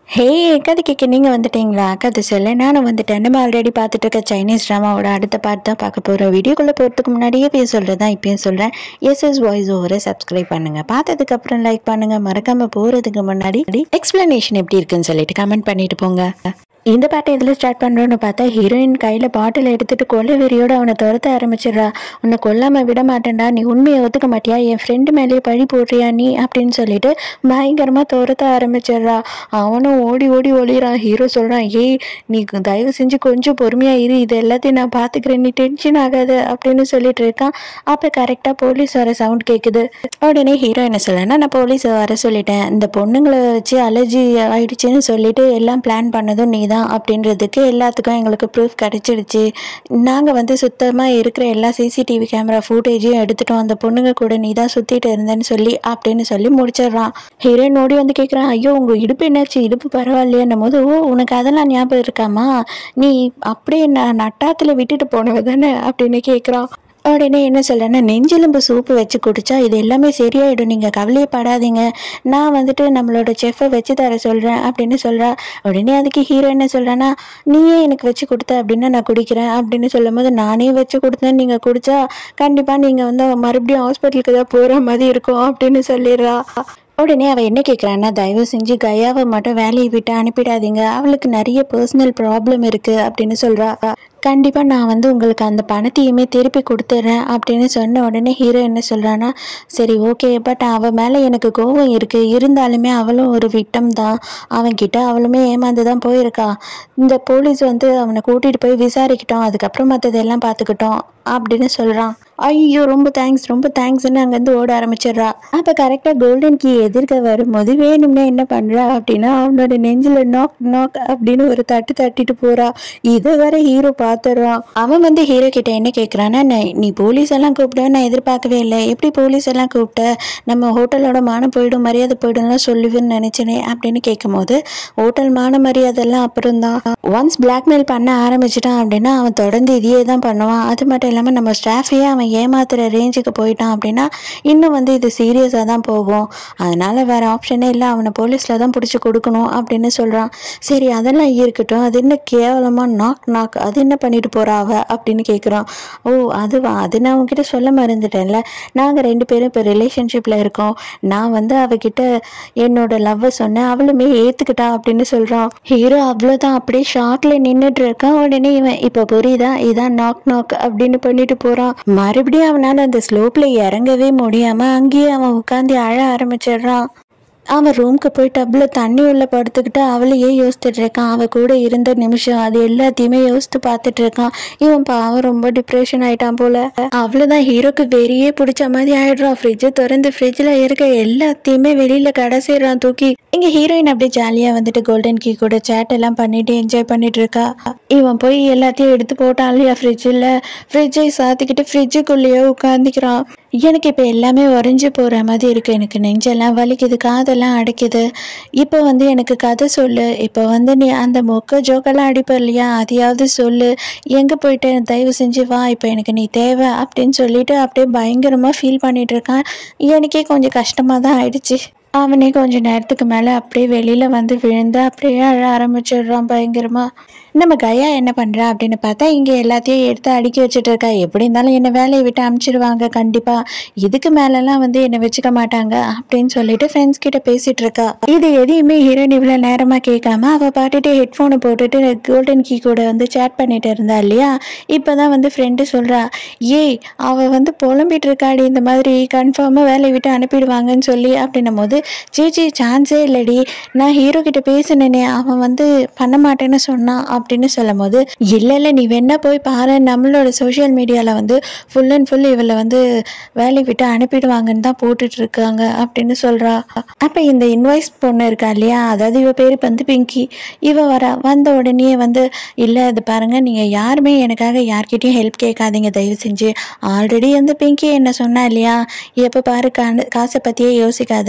ஹே கதை கேட்க நீங்கள் வந்துட்டீங்களா கதை சொல்ல நானும் வந்துட்டேன் நம்ம ஆல்ரெடி பார்த்துட்டு இருக்க சைனீஸ் ட்ராமாவோட அடுத்த பார்ட் தான் பார்க்க போகிறோம் வீடியோக்குள்ளே போகிறதுக்கு முன்னாடியே பேச சொல்கிறது தான் இப்பயும் சொல்கிறேன் எஸ்எஸ் வாய்ஸ் ஓவரை சப்ஸ்கிரைப் பண்ணுங்கள் பார்த்ததுக்கப்புறம் லைக் பண்ணுங்கள் மறக்காமல் போகிறதுக்கு முன்னாடி எக்ஸ்ப்ளனேஷன் எப்படி இருக்குன்னு சொல்லிட்டு கமெண்ட் பண்ணிட்டு போங்க இந்த பாட்டை எதில் ஸ்டார்ட் பண்ணுறோன்னு பார்த்தா ஹீரோயின் கையில் பாட்டில் எடுத்துட்டு கொலை வெறியோட அவனை துரத்த ஆரம்பிச்சிடுறா உன்னை கொல்லாமல் விட மாட்டேன்டா நீ உண்மையை ஒத்துக்க மாட்டியா என் ஃப்ரெண்டு மேலேயே பழி போடுறியா நீ அப்படின்னு சொல்லிட்டு பயங்கரமாக துரத்த ஆரம்பிச்சிடுறா அவனும் ஓடி ஓடி ஒளிறான் ஹீரோ சொல்கிறான் ஏய் நீ தயவு செஞ்சு கொஞ்சம் பொறுமையாக இரு இது எல்லாத்தையும் நான் பார்த்துக்கிறேன் நீ டென்ஷன் ஆகாத அப்படின்னு சொல்லிட்டு இருக்கான் அப்போ கரெக்டாக போலீஸ் வர சவுண்ட் கேட்குது உடனே ஹீரோ என்ன சொல்றேன்னா நான் போலீஸ் வர சொல்லிட்டேன் இந்த பொண்ணுங்களை வச்சு அலர்ஜி ஆயிடுச்சுன்னு சொல்லிட்டு எல்லாம் பிளான் பண்ணதும் நீ தான் அப்படின்றதுக்கு எல்லாத்துக்கும் எங்களுக்கு ப்ரூஃப் கிடைச்சிடுச்சு நாங்கள் வந்து சுத்தமாக இருக்கிற எல்லா சிசிடிவி கேமரா ஃபுட்டேஜையும் எடுத்துட்டோம் அந்த பொண்ணுங்க கூட நீ தான் சுற்றிட்டு இருந்தேன்னு சொல்லி அப்படின்னு சொல்லி முடிச்சிடுறான் ஹீரோயின் ஓடி வந்து கேட்குறான் ஐயோ உங்கள் இடுப்பு என்னாச்சு இடுப்பு பரவாயில்லையான்னும் போது ஓ உனக்கு அதெல்லாம் ஞாபகம் இருக்காமா நீ அப்படியே நான் நட்டாத்தில் விட்டுட்டு போனவ தானே அப்படின்னு கேட்குறான் உடனே என்ன சொல்கிறேன்னா நெஞ்செலும்பு சூப்பு வச்சு குடிச்சா இது எல்லாமே சரியாயிடும் நீங்கள் கவலையே படாதீங்க நான் வந்துட்டு நம்மளோட செஃப்பை வச்சு தர சொல்கிறேன் அப்படின்னு சொல்கிறா உடனே அதுக்கு ஹீரோ என்ன சொல்கிறேன்னா நீயே எனக்கு வச்சு கொடுத்த அப்படின்னா நான் குடிக்கிறேன் அப்படின்னு சொல்லும் போது நானே வச்சு கொடுத்தேன் நீங்கள் குடிச்சா கண்டிப்பாக நீங்கள் வந்து மறுபடியும் ஹாஸ்பிட்டலுக்கு தான் போகிற மாதிரி இருக்கும் அப்படின்னு சொல்லிடுறா உடனே அவள் என்ன கேட்குறான்னா தயவு செஞ்சு கயாவை மட்டும் வேலையை விட்டு அனுப்பிடாதீங்க அவளுக்கு நிறைய பர்சனல் ப்ராப்ளம் இருக்குது அப்படின்னு சொல்கிறா கண்டிப்பாக நான் வந்து உங்களுக்கு அந்த பணத்தையுமே திருப்பி கொடுத்துட்றேன் அப்படின்னு சொன்ன உடனே ஹீரோ என்ன சொல்கிறான்னா சரி ஓகே பட் அவள் மேலே எனக்கு கோவம் இருக்குது இருந்தாலுமே அவளும் ஒரு விட்டம் தான் அவன்கிட்ட அவளுமே ஏமாந்து தான் போயிருக்கா இந்த போலீஸ் வந்து அவனை கூட்டிகிட்டு போய் விசாரிக்கிட்டோம் அதுக்கப்புறம் மற்றதெல்லாம் பார்த்துக்கிட்டோம் அப்படின்னு சொல்கிறான் ஐயோ ரொம்ப தேங்க்ஸ் ரொம்ப தேங்க்ஸ்ன்னு அங்கேருந்து ஓட ஆரம்பிச்சிடுறா அப்போ கரெக்டாக கோல்டன் கீ எதிர்க்க வரும்போது வேணும்னே என்ன பண்ணுறா அப்படின்னா அவனோட நெஞ்சில் நாக் நாக் அப்படின்னு ஒரு தட்டு தட்டிட்டு போகிறா இதை வர ஹீரோ பார்த்துடுறான் அவன் வந்து ஹீரோ கிட்ட என்ன கேட்குறான்னா நீ போலீஸ் எல்லாம் கூப்பிட நான் எதிர்பார்க்கவே இல்லை எப்படி போலீஸ் எல்லாம் கூப்பிட்ட நம்ம ஹோட்டலோட மானம் போயிடும் மரியாதை போயிடும்லாம் சொல்லுவேன்னு நினச்சினே அப்படின்னு கேட்கும்போது ஹோட்டல் மான மரியாதைலாம் அப்புறம் தான் ஒன்ஸ் பிளாக்மெயில் பண்ண ஆரம்பிச்சிட்டான் அப்படின்னா அவன் தொடர்ந்து இதையே தான் பண்ணுவான் அது மட்டும் இல்லாமல் நம்ம ஸ்டாஃபையே அவன் ஏமாத்துற ரேஞ்சுக்கு போயிட்டான் அப்படின்னா இன்னும் வந்து இது சீரியஸாக தான் போகும் அதனால வேற ஆப்ஷனே இல்லை அவனை போலீஸில் தான் பிடிச்சி கொடுக்கணும் அப்படின்னு சொல்கிறான் சரி அதெல்லாம் இருக்கட்டும் அது என்ன கேவலமாக நாக் நாக் அது என்ன பண்ணிட்டு போறா அவ அப்படின்னு கேட்குறான் ஓ அதுவா அது நான் உங்ககிட்ட சொல்ல மறந்துட்டேன்ல நாங்கள் ரெண்டு பேரும் இப்போ ரிலேஷன்ஷிப்பில் இருக்கோம் நான் வந்து அவகிட்ட என்னோட லவ்வை சொன்னேன் அவளுமே ஏற்றுக்கிட்டா அப்படின்னு சொல்கிறான் ஹீரோ அவ்வளோதான் அப்படியே ஷாக்கில் நின்றுட்டு இருக்கான் உடனே இவன் இப்போ புரியுதா இதான் நாக் நாக் அப்படின்னு பண்ணிட்டு போகிறான் மறுபடியும் அவனால் அந்த ஸ்லோப்பில் இறங்கவே முடியாமல் அங்கேயே அவன் உட்காந்து அழ ஆரம்பிச்சிடுறான் அவன் ரூம்க்கு போய் டப்பில் தண்ணி உள்ள படுத்துக்கிட்டு அவளையே யோசிச்சுட்டு இருக்கான் அவள் கூட இருந்த நிமிஷம் அது எல்லாத்தையுமே யோசித்து பார்த்துட்டு இருக்கான் இவன் பாவம் ரொம்ப டிப்ரெஷன் ஆயிட்டான் போல அவ்வளோதான் ஹீரோக்கு வெறியே பிடிச்ச மாதிரி ஆயிடுறான் ஃப்ரிட்ஜை திறந்து ஃப்ரிட்ஜில் இருக்க எல்லாத்தையுமே வெளியில் கடைசிடுறான் தூக்கி இங்கே ஹீரோயின் அப்படியே ஜாலியாக வந்துட்டு கோல்டன் கீ கூட சேட் எல்லாம் பண்ணிட்டு என்ஜாய் பண்ணிட்டு இருக்கா இவன் போய் எல்லாத்தையும் எடுத்து போட்டான் இல்லையா ஃப்ரிட்ஜில் ஃப்ரிட்ஜை சாத்திக்கிட்டு ஃப்ரிட்ஜுக்குள்ளேயே உட்காந்துக்கிறான் எனக்கு இப்போ எல்லாமே உறைஞ்சு போகிற மாதிரி இருக்குது எனக்கு நெஞ்செல்லாம் வலிக்குது காதெல்லாம் அடைக்குது இப்போ வந்து எனக்கு கதை சொல்லு இப்போ வந்து நீ அந்த மொக்க ஜோக்கெல்லாம் அடிப்ப இல்லையா அதையாவது சொல்லு எங்கே போயிட்டு தயவு செஞ்சு வா இப்போ எனக்கு நீ தேவை அப்படின்னு சொல்லிட்டு அப்படியே பயங்கரமாக ஃபீல் பண்ணிட்டு இருக்கான் எனக்கே கொஞ்சம் கஷ்டமாக தான் ஆயிடுச்சு அவனே கொஞ்ச நேரத்துக்கு மேலே அப்படியே வெளியில் வந்து விழுந்து அப்படியே அழ ஆரம்பிச்சிடுறான் பயங்கரமாக நம்ம கயா என்ன பண்ணுறா அப்படின்னு பார்த்தா இங்கே எல்லாத்தையும் எடுத்து அடுக்கி வச்சுட்டு இருக்கா எப்படி இருந்தாலும் என்னை வேலையை விட்டு அனுப்பிச்சிடுவாங்க கண்டிப்பாக இதுக்கு மேலெல்லாம் வந்து என்னை வச்சுக்க மாட்டாங்க அப்படின்னு சொல்லிட்டு ஃப்ரெண்ட்ஸ் கிட்ட பேசிட்டு இருக்கா இது எதையுமே ஹீரோயின் இவ்வளோ நேரமாக கேட்காம அவள் பாட்டுட்டு ஹெட்ஃபோனை போட்டுட்டு கோல்டன் கீ கூட வந்து சேட் பண்ணிட்டு இருந்தா இல்லையா இப்போ தான் வந்து ஃப்ரெண்டு சொல்கிறா ஏய் அவள் வந்து புலம்பிட்டு இருக்காடி இந்த மாதிரி கன்ஃபார்மாக வேலையை விட்டு அனுப்பிடுவாங்கன்னு சொல்லி அப்படின்னும் போது சேச்சி சான்ஸே இல்லடி நான் ஹீரோ கிட்ட பேசினேனே அவன் வந்து பண்ண மாட்டேன்னு சொன்னான் அப்படின்னு சொல்லும் போது இல்லை இல்லை நீ வேணா போய் பாரு நம்மளோட சோஷியல் மீடியாவில் வந்து ஃபுல் அண்ட் ஃபுல் இவளை வந்து வேலையை விட்டு அனுப்பிடுவாங்கன்னு தான் போட்டுட்டு இருக்காங்க அப்படின்னு சொல்கிறா அப்போ இந்த இன்வாய்ஸ் பொண்ணு இருக்கா இல்லையா அதாவது இவ பேர் வந்து பிங்கி இவ வரா வந்த உடனே வந்து இல்லை இது பாருங்கள் நீங்கள் யாருமே எனக்காக யார்கிட்டயும் ஹெல்ப் கேட்காதீங்க தயவு செஞ்சு ஆல்ரெடி வந்து பிங்கி என்ன சொன்னா இல்லையா எப்போ பாரு கா காசை பற்றியே யோசிக்காத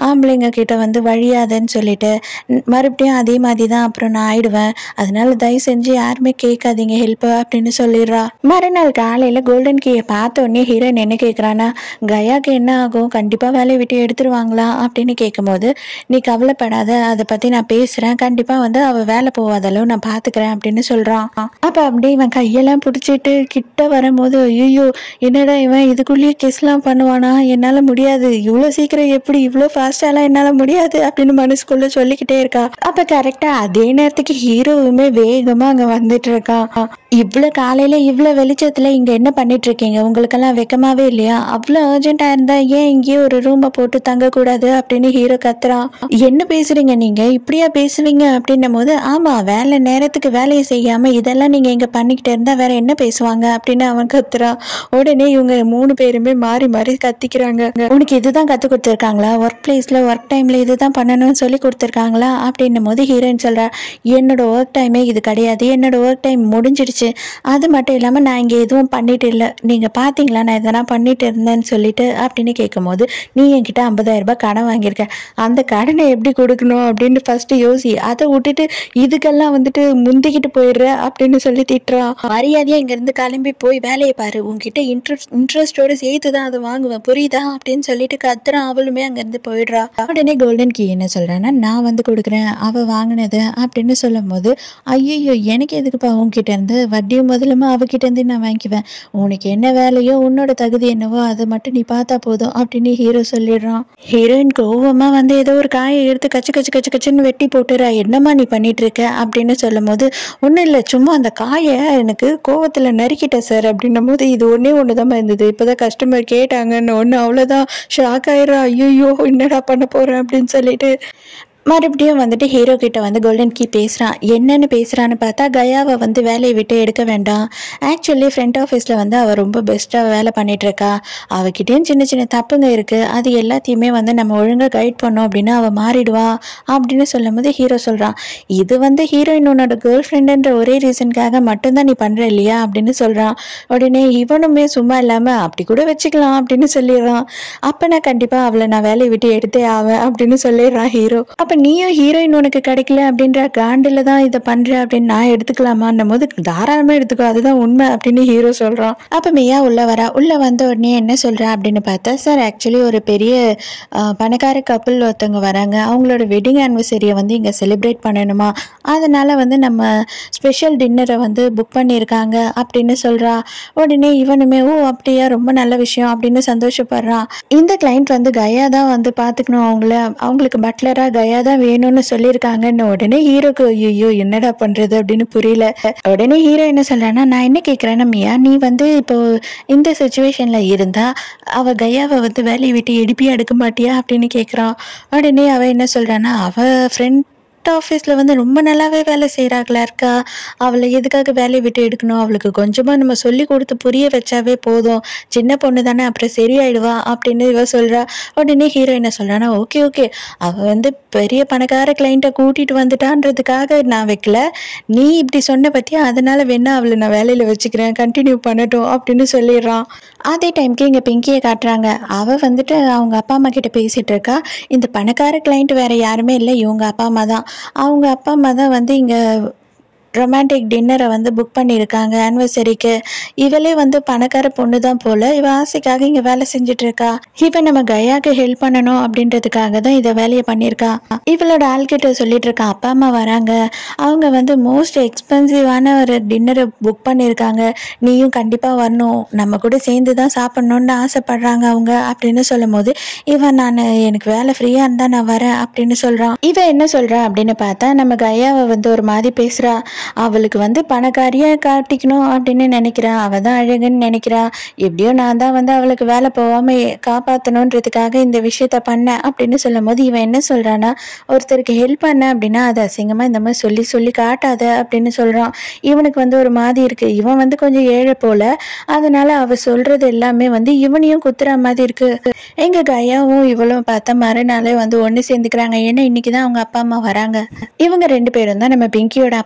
ஆம்பளைங்க கிட்ட வந்து வழியாதன்னு சொல்லிட்டு "ந- மறுபடியும் அதே மாதிரி தான் அப்புறம் நான் ஆயிடுவேன் அதனால தயவு செஞ்சு யாருமே கேட்காதீங்க ஹெல்ப் அப்படின்னு சொல்லிடுறா மறுநாள் காலையில் கோல்டன் கீயை பார்த்த உடனே ஹீரோயின் என்ன கேட்குறான்னா கயாக்கு என்ன ஆகும் கண்டிப்பாக வேலையை விட்டு எடுத்துருவாங்களா அப்படின்னு கேட்கும்போது நீ கவலைப்படாத அதை பற்றி நான் பேசுகிறேன் கண்டிப்பாக வந்து அவள் வேலை போகாதளவு நான் பார்த்துக்கிறேன் அப்படின்னு சொல்கிறான் அப்போ அப்படியே இவன் கையெல்லாம் பிடிச்சிட்டு கிட்ட வரும்போது ஐயோ என்னடா இவன் இதுக்குள்ளேயே கிஸ்லாம் பண்ணுவானா என்னால் முடியாது இவ்வளோ சீக்கிரம் எப்படி இவ்வளோ ஃபாஸ்டாலாம் என்னால் முடியாது அப்படின்னு மனசுக்குள்ளே சொல்லிக்கிட்டே இருக்கா அப்போ கரெக்டாக அதே நேரத்துக்கு ஹீரோவுமே வேகமாக அங்கே வந்துட்டு இருக்கான் இவ்வளோ காலையில் இவ்வளோ வெளிச்சத்தில் இங்கே என்ன பண்ணிட்டு இருக்கீங்க உங்களுக்கெல்லாம் வெக்கமாவே இல்லையா அவ்வளோ அர்ஜென்ட்டாக இருந்தால் ஏன் இங்கேயே ஒரு ரூமை போட்டு தங்கக்கூடாது அப்படின்னு ஹீரோ கத்துறான் என்ன பேசுறீங்க நீங்கள் இப்படியா பேசுவீங்க அப்படின்னும் போது ஆமாம் வேலை நேரத்துக்கு வேலையை செய்யாமல் இதெல்லாம் நீங்கள் இங்கே பண்ணிக்கிட்டு இருந்தால் வேற என்ன பேசுவாங்க அப்படின்னு அவன் கத்துறான் உடனே இவங்க மூணு பேருமே மாறி மாறி கத்திக்கிறாங்க உனக்கு இதுதான் கற்றுக் கொடுத்துருக்காங்களா ஒர்க் பிளேஸில் ஒர்க் டைமில் இதுதான் பண்ணணும்னு சொல்லி கொடுத்துருக்காங்களா அப்படின்னும் போது ஹீரோயின் சொல்கிறா என்னோட ஒர்க் டைமே இது கிடையாது என்னோட ஒர்க் டைம் முடிஞ்சிடுச்சு அது மட்டும் இல்லாமல் நான் இங்கே எதுவும் பண்ணிட்டு இல்லை நீங்கள் பார்த்தீங்களா நான் இதெல்லாம் பண்ணிட்டு இருந்தேன்னு சொல்லிட்டு அப்படின்னு கேட்கும்போது நீ என்கிட்ட 50000 ரூபாய் கடன் வாங்கியிருக்க அந்த கடனை எப்படி கொடுக்கணும் அப்படின்னு ஃபர்ஸ்ட் யோசி அதை விட்டுட்டு இதுக்கெல்லாம் வந்துட்டு முந்திக்கிட்டு போயிடுற அப்படின்னு சொல்லி திட்டுறான் மரியாதையா இங்கேருந்து கிளம்பி போய் வேலையை பாரு உன்கிட்ட இன்ட்ரெஸ்ட் இன்ட்ரெஸ்டோட சேர்த்து தான் அதை வாங்குவேன் புரியுதா அப்படின்னு சொல்லிட்டு கத்துறான் அவளுமே அங்கேருந்து போயிடுறா உடனே கோல்டன் கீ என்ன சொல்றேன்னா நான் வந்து கொடுக்குறேன் அவ வாங்கினது அப்படின்னு சொல்லும் போது ஐயோ எனக்கு எதுக்குப்பா உன்கிட்ட இருந்து வட்டியும் முதலுமா அவகிட்ட இருந்து நான் வாங்கிக்குவேன் உனக்கு என்ன வேலையோ உன்னோட தகுதி என்னவோ அதை மட்டும் நீ பார்த்தா போதும் அப்படின்னு ஹீரோ சொல்லிடுறான் ஹீரோயின் கோவமா வந்து ஏதோ ஒரு காயை எடுத்து கச்சு கச்சு கச்சு கச்சுன்னு வெட்டி போட்டுறா என்னம்மா நீ பண்ணிட்டு இருக்க அப்படின்னு சொல்லும் போது ஒன்றும் இல்லை சும்மா அந்த காயை எனக்கு கோவத்தில் நறுக்கிட்டேன் சார் அப்படின்னும் போது இது ஒன்றே ஒன்று தான் இருந்தது இப்போதான் கஸ்டமர் கேட்டாங்கன்னு ஒன்று அவ்வளோதான் ஷாக் ஆயிடுறா ஐயோ என்னடா பண்ண போகிறேன் அப்படின்னு சொல்லிட்டு மறுபடியும் வந்துட்டு ஹீரோ கிட்ட வந்து கோல்டன் கீ பேசுகிறான் என்னன்னு பேசுகிறான்னு பார்த்தா கயாவை வந்து வேலையை விட்டு எடுக்க வேண்டாம் ஆக்சுவலி ஃப்ரண்ட் ஆஃபீஸில் வந்து அவள் ரொம்ப பெஸ்ட்டாக வேலை பண்ணிட்டு இருக்கா அவகிட்டயும் சின்ன சின்ன தப்புங்க இருக்குது அது எல்லாத்தையுமே வந்து நம்ம ஒழுங்காக கைட் பண்ணோம் அப்படின்னா அவள் மாறிடுவா அப்படின்னு சொல்லும்போது ஹீரோ சொல்கிறான் இது வந்து ஹீரோயின் உன்னோட கேர்ள் ஃப்ரெண்டுன்ற ஒரே ரீசனுக்காக மட்டும்தான் நீ பண்ணுற இல்லையா அப்படின்னு சொல்கிறான் உடனே இவனுமே சும்மா இல்லாமல் அப்படி கூட வச்சுக்கலாம் அப்படின்னு சொல்லிடுறான் அப்போ நான் கண்டிப்பாக அவளை நான் வேலையை விட்டு எடுத்தே ஆவேன் அப்படின்னு சொல்லிடுறான் ஹீரோ அப்போ நீயும் ஹீரோயின் உனக்கு கிடைக்கல அப்படின்ற காண்டில் தான் இதை பண்ணுற அப்படின்னு நான் எடுத்துக்கலாமான்னும் போது தாராளமாக எடுத்துக்கோ அதுதான் உண்மை அப்படின்னு ஹீரோ சொல்கிறான் அப்போ மியா உள்ளே வரா உள்ளே வந்த உடனே என்ன சொல்கிறா அப்படின்னு பார்த்தா சார் ஆக்சுவலி ஒரு பெரிய ஆஹ், பணக்கார கப்பல் ஒருத்தவங்க வராங்க அவங்களோட வெட்டிங் ஆனிவர்சரியை வந்து இங்கே செலிப்ரேட் பண்ணணுமா அதனால் வந்து நம்ம ஸ்பெஷல் டின்னரை வந்து புக் பண்ணியிருக்காங்க அப்படின்னு சொல்கிறா உடனே இவனுமே ஓ அப்படியா ரொம்ப நல்ல விஷயம் அப்படின்னு சந்தோஷப்படுறான் இந்த கிளைண்ட் வந்து கயா தான் வந்து பார்த்துக்கணும் அவங்கள அவங்களுக்கு பட்லராக கயா தான் வேணும்னு சொல்லியிருக்காங்கன்னு உடனே ஹீரோக்கு ஐயோ என்னடா பண்ணுறது அப்படின்னு புரியல உடனே ஹீரோ என்ன சொல்கிறான்னா நான் என்ன கேட்குறேன்னா மியா நீ வந்து இப்போ இந்த சுச்சுவேஷனில் இருந்தா அவ கயாவை வந்து வேலையை விட்டு எடுப்பியா எடுக்க மாட்டியா அப்படின்னு கேட்குறான் உடனே அவ என்ன சொல்கிறான்னா அவ ஃப்ரெண்ட் ஆஃபீஸில் வந்து ரொம்ப நல்லாவே வேலை செய்கிறாங்களா இருக்கா அவளை எதுக்காக வேலையை விட்டு எடுக்கணும் அவளுக்கு கொஞ்சமாக நம்ம சொல்லி கொடுத்து புரிய வச்சாவே போதும் சின்ன பொண்ணு தானே அப்புறம் சரியாயிடுவா அப்படின்னு இவ சொல்கிறா உடனே ஹீரோ என்ன சொல்கிறானா ஓகே ஓகே அவள் வந்து பெரிய பணக்கார கிளைண்ட்டை கூட்டிகிட்டு வந்துட்டான்றதுக்காக நான் வைக்கல நீ இப்படி சொன்ன பற்றியா அதனால வேணா அவளை நான் வேலையில் வச்சுக்கிறேன் கண்டினியூ பண்ணட்டும் அப்படின்னு சொல்லிடுறான் அதே டைம்க்கு இங்கே பிங்கியை காட்டுறாங்க அவள் வந்துட்டு அவங்க அப்பா அம்மா கிட்ட பேசிகிட்டு இருக்கா இந்த பணக்கார கிளைண்ட் வேற யாருமே இல்லை இவங்க அப்பா அம்மா தான் அவங்க அப்பா அம்மா தான் வந்து இங்கே ரொமான்டிக் டின்னரை வந்து புக் பண்ணியிருக்காங்க ஆனிவர்சரிக்கு இவளே வந்து பணக்கார பொண்ணு தான் போல இவ ஆசைக்காக இங்கே வேலை செஞ்சுட்டு இருக்கா இவ நம்ம கயாக்கு ஹெல்ப் பண்ணணும் அப்படின்றதுக்காக தான் இதை வேலையை பண்ணியிருக்கா இவளோட ஆள்கிட்ட சொல்லிட்டு இருக்கா அப்பா அம்மா வராங்க அவங்க வந்து மோஸ்ட் எக்ஸ்பென்சிவான ஒரு டின்னரை புக் பண்ணியிருக்காங்க நீயும் கண்டிப்பாக வரணும் நம்ம கூட சேர்ந்து தான் சாப்பிட்ணுன்னு ஆசைப்படுறாங்க அவங்க அப்படின்னு சொல்லும் போது இவன் நான் எனக்கு வேலை ஃப்ரீயாக இருந்தால் நான் வரேன் அப்படின்னு சொல்கிறான் இவன் என்ன சொல்கிறா அப்படின்னு பார்த்தா நம்ம கயாவை வந்து ஒரு மாதிரி பேசுகிறா அவளுக்கு வந்து பணக்காரியாக காட்டிக்கணும் அப்படின்னு நினைக்கிறா அவள் தான் அழகுன்னு நினைக்கிறா எப்படியோ நான் தான் வந்து அவளுக்கு வேலை போகாமல் காப்பாற்றணுன்றதுக்காக இந்த விஷயத்த பண்ணேன் அப்படின்னு சொல்லும் போது இவன் என்ன சொல்கிறான்னா ஒருத்தருக்கு ஹெல்ப் பண்ண அப்படின்னா அது அசிங்கமாக இந்த மாதிரி சொல்லி சொல்லி காட்டாத அப்படின்னு சொல்கிறான் இவனுக்கு வந்து ஒரு மாதிரி இருக்குது இவன் வந்து கொஞ்சம் ஏழை போல அதனால அவ சொல்கிறது எல்லாமே வந்து இவனையும் குத்துற மாதிரி இருக்கு எங்க கயாவும் இவளும் பார்த்தா மறுநாளே வந்து ஒன்று சேர்ந்துக்கிறாங்க ஏன்னா இன்னைக்கு தான் அவங்க அப்பா அம்மா வராங்க இவங்க ரெண்டு பேரும் தான் நம்ம பிங்கியோட அப்பாவும் அம்மாவும்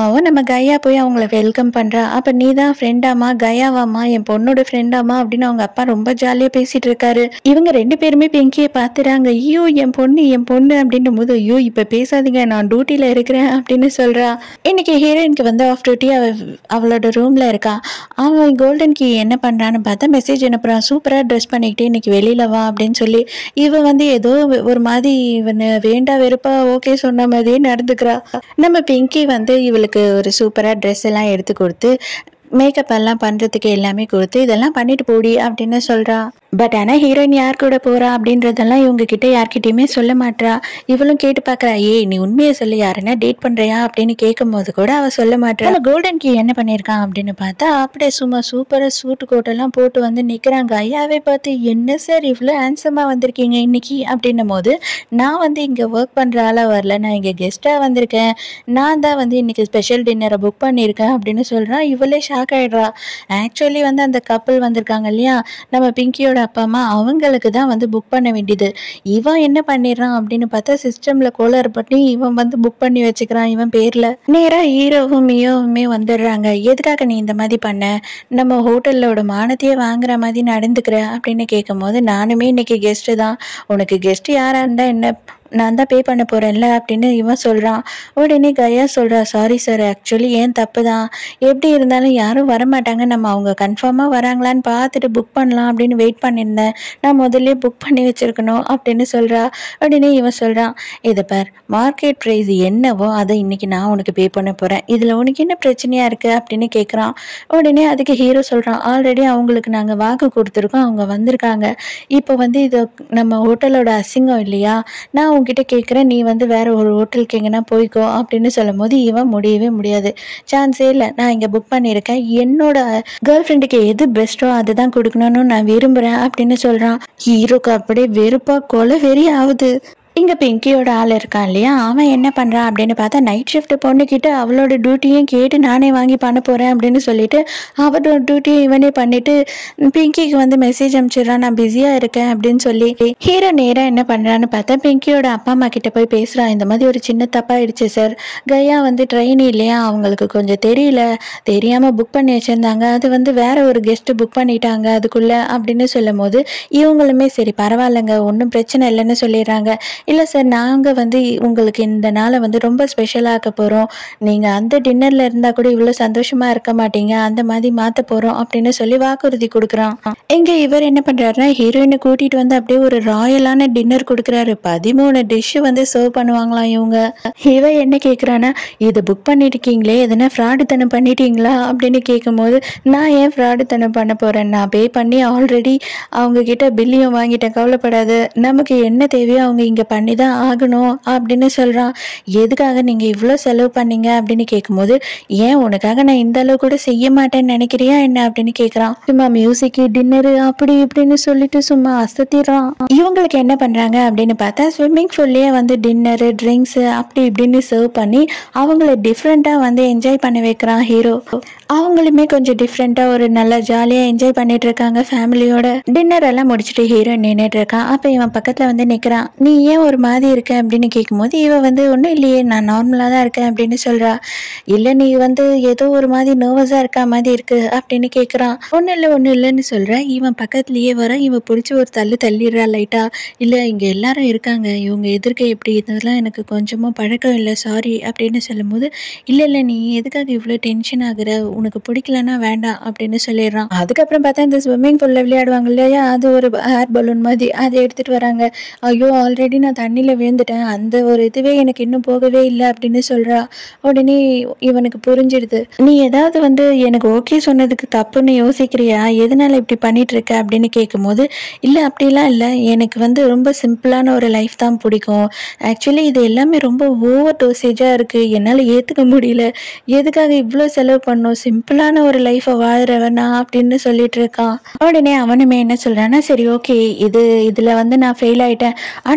அப்புறமாவும் நம்ம கயா போய் அவங்கள வெல்கம் பண்ணுறா அப்போ நீ தான் ஃப்ரெண்டாமா கயாவாமா என் பொண்ணோட ஃப்ரெண்டாமா அப்படின்னு அவங்க அப்பா ரொம்ப ஜாலியாக பேசிட்டு இருக்காரு இவங்க ரெண்டு பேருமே பிங்கியை பார்த்துறாங்க ஐயோ என் பொண்ணு என் பொண்ணு அப்படின்னும் போது ஐயோ இப்போ பேசாதீங்க நான் டியூட்டியில் இருக்கிறேன் அப்படின்னு சொல்கிறா இன்னைக்கு ஹீரோயினுக்கு வந்து ஆஃப் டியூட்டி அவ அவளோட ரூமில் இருக்கா அவன் கோல்டன் கீ என்ன பண்ணுறான்னு பார்த்தா மெசேஜ் அனுப்புகிறான் சூப்பராக ட்ரெஸ் பண்ணிக்கிட்டு இன்னைக்கு வெளியில் வா அப்படின்னு சொல்லி இவ வந்து ஏதோ ஒரு மாதிரி இவனை வேண்டா வெறுப்பா ஓகே சொன்ன மாதிரியே நடந்துக்கிறா நம்ம பிங்கி வந்து இவளுக்கு ஒரு சூப்பராக ட்ரெஸ் எல்லாம் எடுத்து கொடுத்து மேக்கப் எல்லாம் பண்ணுறதுக்கு எல்லாமே கொடுத்து இதெல்லாம் பண்ணிட்டு போடி அப்படின்னு சொல்கிறா பட் ஆனால் ஹீரோயின் யார் கூட போகிறா அப்படின்றதெல்லாம் இவங்க கிட்ட யார்கிட்டயுமே சொல்ல மாட்றா இவளும் கேட்டு பார்க்குறா ஏய் நீ உண்மையை சொல்லி யாருன்னா டேட் பண்ணுறியா அப்படின்னு கேட்கும்போது கூட அவள் சொல்ல மாட்றா கோல்டன் கீ என்ன பண்ணியிருக்கான் அப்படின்னு பார்த்தா அப்படியே சும்மா சூப்பராக சூட்டு கோட்டெல்லாம் போட்டு வந்து நிற்கிறாங்க ஐயாவே பார்த்து என்ன சார் இவ்வளோ ஹேண்ட்ஸமாக வந்திருக்கீங்க இன்னைக்கு அப்படின்னும் போது நான் வந்து இங்கே ஒர்க் பண்ணுற ஆளாக வரல நான் இங்கே கெஸ்ட்டாக வந்திருக்கேன் நான் தான் வந்து இன்னைக்கு ஸ்பெஷல் டின்னரை புக் பண்ணியிருக்கேன் அப்படின்னு சொல்கிறான் இவளே ஷாக் ஆகிடுறா ஆக்சுவலி வந்து அந்த கப்பல் வந்திருக்காங்க இல்லையா நம்ம பிங்கியோட அப்பா அம்மா அவங்களுக்கு தான் வந்து புக் பண்ண வேண்டியது இவன் என்ன பண்ணிடுறான் அப்படின்னு பார்த்தா சிஸ்டமில் கோளாறு பண்ணி இவன் வந்து புக் பண்ணி வச்சுக்கிறான் இவன் பேரில் நேராக ஹீரோவும் மியோவுமே வந்துடுறாங்க எதுக்காக நீ இந்த மாதிரி பண்ண நம்ம ஹோட்டலோட மானத்தையே வாங்குற மாதிரி நடந்துக்கிற அப்படின்னு கேட்கும்போது நானுமே இன்னைக்கு கெஸ்ட்டு தான் உனக்கு கெஸ்ட் யாராக இருந்தால் என்ன நான் தான் பே பண்ண போகிறேன்ல அப்படின்னு இவன் சொல்கிறான் உடனே கயா சொல்கிறா சாரி சார் ஆக்சுவலி ஏன் தப்பு தான் எப்படி இருந்தாலும் யாரும் வரமாட்டாங்க நம்ம அவங்க கன்ஃபார்மாக வராங்களான்னு பார்த்துட்டு புக் பண்ணலாம் அப்படின்னு வெயிட் பண்ணியிருந்தேன் நான் முதல்ல புக் பண்ணி வச்சுருக்கணும் அப்படின்னு சொல்கிறா உடனே இவன் சொல்கிறான் இதை பார் மார்க்கெட் ப்ரைஸ் என்னவோ அதை இன்னைக்கு நான் உனக்கு பே பண்ண போகிறேன் இதில் உனக்கு என்ன பிரச்சனையாக இருக்குது அப்படின்னு கேட்குறான் உடனே அதுக்கு ஹீரோ சொல்கிறான் ஆல்ரெடி அவங்களுக்கு நாங்கள் வாக்கு கொடுத்துருக்கோம் அவங்க வந்திருக்காங்க இப்போ வந்து இது நம்ம ஹோட்டலோட அசிங்கம் இல்லையா நான் உன்கிட்ட கேட்குறேன் நீ வந்து வேற ஒரு ஹோட்டலுக்கு எங்கன்னா போய்க்கோ அப்படின்னு சொல்லும் போது இவன் முடியவே முடியாது சான்ஸே இல்லை நான் இங்கே புக் பண்ணியிருக்கேன் என்னோட கேர்ள் ஃப்ரெண்டுக்கு எது பெஸ்ட்டோ அதை தான் கொடுக்கணும்னு நான் விரும்புகிறேன் அப்படின்னு சொல்கிறான் ஹீரோக்கு அப்படியே வெறுப்பா கொலை வெறி ஆகுது இங்கே பிங்கியோட ஆள் இருக்கான் இல்லையா அவன் என்ன பண்ணுறான் அப்படின்னு பார்த்தா நைட் ஷிஃப்ட் பொண்ணுக்கிட்ட அவளோட டியூட்டியும் கேட்டு நானே வாங்கி பண்ண போகிறேன் அப்படின்னு சொல்லிட்டு அவரோட டியூட்டியை இவனே பண்ணிட்டு பிங்கிக்கு வந்து மெசேஜ் அனுப்பிச்சிடுறான் நான் பிஸியாக இருக்கேன் அப்படின்னு சொல்லி ஹீரோ நேராக என்ன பண்ணுறான்னு பார்த்தா பிங்கியோட அப்பா அம்மா கிட்ட போய் பேசுகிறான் இந்த மாதிரி ஒரு சின்ன தப்பாயிடுச்சு சார் கயா வந்து ட்ரெயின் இல்லையா அவங்களுக்கு கொஞ்சம் தெரியல தெரியாமல் புக் பண்ணி வச்சுருந்தாங்க அது வந்து வேற ஒரு கெஸ்ட்டு புக் பண்ணிட்டாங்க அதுக்குள்ளே அப்படின்னு சொல்லும் போது இவங்களுமே சரி பரவாயில்லைங்க ஒன்றும் பிரச்சனை இல்லைன்னு சொல்லிடுறாங்க இல்லை சார் நாங்கள் வந்து உங்களுக்கு இந்த நாளை வந்து ரொம்ப ஸ்பெஷலாக ஆக்க போகிறோம் நீங்கள் அந்த டின்னரில் இருந்தால் கூட இவ்வளோ சந்தோஷமாக இருக்க மாட்டீங்க அந்த மாதிரி மாற்ற போகிறோம் அப்படின்னு சொல்லி வாக்குறுதி கொடுக்குறான் இங்கே இவர் என்ன பண்ணுறாருன்னா ஹீரோயினை கூட்டிகிட்டு வந்து அப்படியே ஒரு ராயலான டின்னர் கொடுக்குறாரு பதிமூணு டிஷ்ஷு வந்து சர்வ் பண்ணுவாங்களாம் இவங்க இவ என்ன கேட்குறான்னா இதை புக் பண்ணிருக்கீங்களே எதனா ஃப்ராடுத்தனம் பண்ணிட்டீங்களா அப்படின்னு கேட்கும்போது நான் ஏன் ஃப்ராடுத்தனம் பண்ண போகிறேன் நான் பே பண்ணி ஆல்ரெடி அவங்க கிட்ட பில்லையும் வாங்கிட்டேன் கவலைப்படாத நமக்கு என்ன தேவையோ அவங்க இங்கே பண்ணி தான் ஆகணும் அப்படின்னு சொல்கிறான் எதுக்காக நீங்கள் இவ்வளோ செலவு பண்ணீங்க அப்படின்னு கேட்கும்போது ஏன் உனக்காக நான் இந்த அளவு கூட செய்ய மாட்டேன்னு நினைக்கிறியா என்ன அப்படின்னு கேட்குறான் சும்மா மியூசிக் டின்னரு அப்படி இப்படின்னு சொல்லிட்டு சும்மா அசத்திடுறான் இவங்களுக்கு என்ன பண்ணுறாங்க அப்படின்னு பார்த்தா ஸ்விம்மிங் பூல்லையே வந்து டின்னரு ட்ரிங்க்ஸு அப்படி இப்படின்னு சர்வ் பண்ணி அவங்கள டிஃப்ரெண்ட்டாக வந்து என்ஜாய் பண்ண வைக்கிறான் ஹீரோ அவங்களுமே கொஞ்சம் டிஃப்ரெண்ட்டாக ஒரு நல்லா ஜாலியாக என்ஜாய் பண்ணிட்டு இருக்காங்க ஃபேமிலியோட டின்னர் எல்லாம் முடிச்சுட்டு ஹீரோ நின்றுட்டு இருக்கான் அப்போ இவன் பக்கத்தில் வந்து நிற்கிறான் நீ ஏன் ஒரு மாதிரி இருக்க அப்படின்னு கேட்கும்போது இவன் வந்து ஒன்றும் இல்லையே நான் நார்மலாக தான் இருக்கேன் அப்படின்னு சொல்கிறா இல்லை நீ வந்து ஏதோ ஒரு மாதிரி நர்வஸாக இருக்கா மாதிரி இருக்கு அப்படின்னு கேட்குறான் ஒன்றும் இல்லை ஒன்றும் இல்லைன்னு சொல்கிறேன் இவன் பக்கத்துலேயே வர இவன் பிடிச்சி ஒரு தள்ளு தள்ளிடுறா லைட்டாக இல்லை இங்கே எல்லாரும் இருக்காங்க இவங்க எதிர்க்க எப்படி இதெல்லாம் எனக்கு கொஞ்சமும் பழக்கம் இல்லை சாரி அப்படின்னு சொல்லும்போது இல்லை இல்லை நீ எதுக்காக இவ்வளோ டென்ஷன் ஆகுற உனக்கு பிடிக்கலன்னா வேண்டாம் அப்படின்னு சொல்லிடுறான் அதுக்கப்புறம் பார்த்தா இந்த ஸ்விம்மிங் பூலில் விளையாடுவாங்க இல்லையா அது ஒரு ஹேர் பலூன் மாதிரி அதை எடுத்துகிட்டு வராங்க ஐயோ ஆல்ரெடி நான் தண்ணியில் விழுந்துட்டேன் அந்த ஒரு இதுவே எனக்கு இன்னும் போகவே இல்லை அப்படின்னு சொல்கிறா உடனே இவனுக்கு புரிஞ்சிடுது நீ ஏதாவது வந்து எனக்கு ஓகே சொன்னதுக்கு தப்புன்னு யோசிக்கிறியா எதனால இப்படி பண்ணிட்டு இருக்க அப்படின்னு கேட்கும்போது இல்லை அப்படிலாம் இல்லை எனக்கு வந்து ரொம்ப சிம்பிளான ஒரு லைஃப் தான் பிடிக்கும் ஆக்சுவலி இது எல்லாமே ரொம்ப ஓவர் டோசேஜாக இருக்குது என்னால் ஏற்றுக்க முடியல எதுக்காக இவ்வளோ செலவு பண்ணோம் சிம்பிளான ஒரு லைஃப்பை வாழ்கிறவனா அப்படின்னு சொல்லிட்டு இருக்கான் உடனே அவனுமே என்ன சொல்கிறான்னா சரி ஓகே இது இதில் வந்து நான் ஃபெயில் ஆயிட்டேன் அடுத்த வாட்டி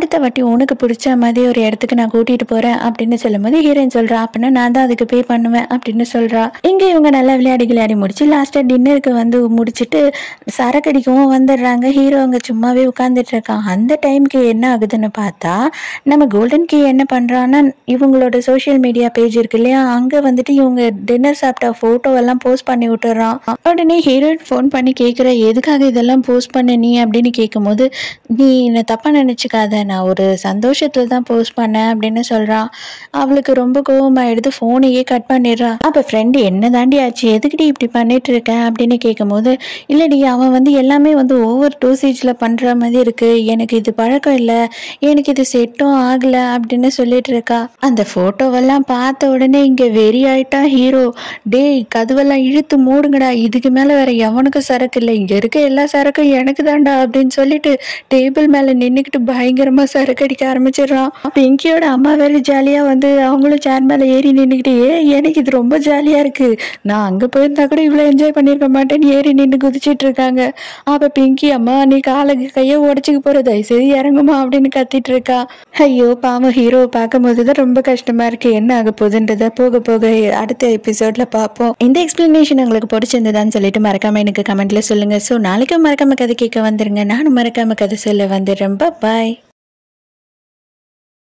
உனக்கு பிடிச்ச மாதிரி ஒரு இடத்துக்கு நான் கூட்டிட்டு போறேன் அப்படின்னு சொல்லும்போது ஹீரோயின் சொல்றா அப்படின்னா நான் தான் அதுக்கு பே பண்ணுவேன் அப்படின்னு சொல்றா இங்க இவங்க நல்லா விளையாடி விளையாடி முடிச்சு லாஸ்டா டின்னருக்கு வந்து முடிச்சிட்டு சரக்கு அடிக்கவும் வந்துடுறாங்க ஹீரோ அங்க சும்மாவே உட்கார்ந்துட்டு இருக்கான் அந்த டைம்க்கு என்ன ஆகுதுன்னு பார்த்தா நம்ம கோல்டன் கீ என்ன பண்றான்னா இவங்களோட சோஷியல் மீடியா பேஜ் இருக்கு இல்லையா அங்க வந்துட்டு இவங்க டின்னர் சாப்பிட்ட போட்டோ எல்லாம் போஸ்ட் பண்ணி விட்டுறான் உடனே ஹீரோயின் ஃபோன் பண்ணி கேட்குற எதுக்காக இதெல்லாம் போஸ்ட் பண்ண நீ அப்படின்னு கேட்கும்போது நீ என்னை தப்பா நினைச்சுக்காத நான் ஒரு சந்தோஷத்துல தான் போஸ்ட் பண்ணேன் அப்படின்னு சொல்றான் அவளுக்கு ரொம்ப கோவமாயிடுது ஃபோனையே கட் பண்ணிடுறா அப்ப ஃப்ரெண்டு என்ன தாண்டி ஆச்சு எதுக்குடி இப்படி பண்ணிட்டு இருக்க அப்படின்னு கேட்கும்போது இல்லடி அவன் வந்து எல்லாமே வந்து ஓவர் டோசேஜ்ல பண்ற மாதிரி இருக்கு எனக்கு இது பழக்கம் இல்லை எனக்கு இது செட்டும் ஆகல அப்படின்னு சொல்லிட்டு இருக்கா அந்த போட்டோவெல்லாம் பார்த்த உடனே இங்க வெறி ஆயிட்டா ஹீரோ டேய் கதவெல்லாம் இழுத்து மூடுங்கடா இதுக்கு மேல வேற எவனுக்கும் சரக்கு இல்லை இங்க இருக்க எல்லா சரக்கும் எனக்கு தான்டா அப்படின்னு சொல்லிட்டு டேபிள் மேல நின்னுக்கிட்டு பயங்கரமா சரக்கு அடிக்க ஆரம்பிச்சிடுறான் பிங்கியோட அம்மா வேற ஜாலியா வந்து அவங்களும் சேர் மேல ஏறி நின்னுக்கிட்டு ஏ எனக்கு இது ரொம்ப ஜாலியா இருக்கு நான் அங்க போயிருந்தா கூட இவ்வளவு என்ஜாய் பண்ணிருக்க மாட்டேன்னு ஏறி நின்று குதிச்சிட்டு இருக்காங்க அப்ப பிங்கி அம்மா நீ காலை கையை உடச்சிக்க போற தயவுசெய்து இறங்குமா அப்படின்னு கத்திட்டு இருக்கா ஐயோ பாவம் ஹீரோவை பார்க்கும்போது தான் ரொம்ப கஷ்டமா இருக்கு என்ன ஆக போகுதுன்றத போக போக அடுத்த எபிசோட்ல பார்ப்போம் இந்த எக்ஸ்பிளனேஷன் உங்களுக்கு பிடிச்சிருந்ததான்னு சொல்லிட்டு மறக்காம எனக்கு கமெண்ட்ல சொல்லுங்க ஸோ நாளைக்கும் மறக்காம கதை கேட்க வந்துருங்க நானும் மறக்காம கதை சொல்ல வந்துடுறேன் பாய்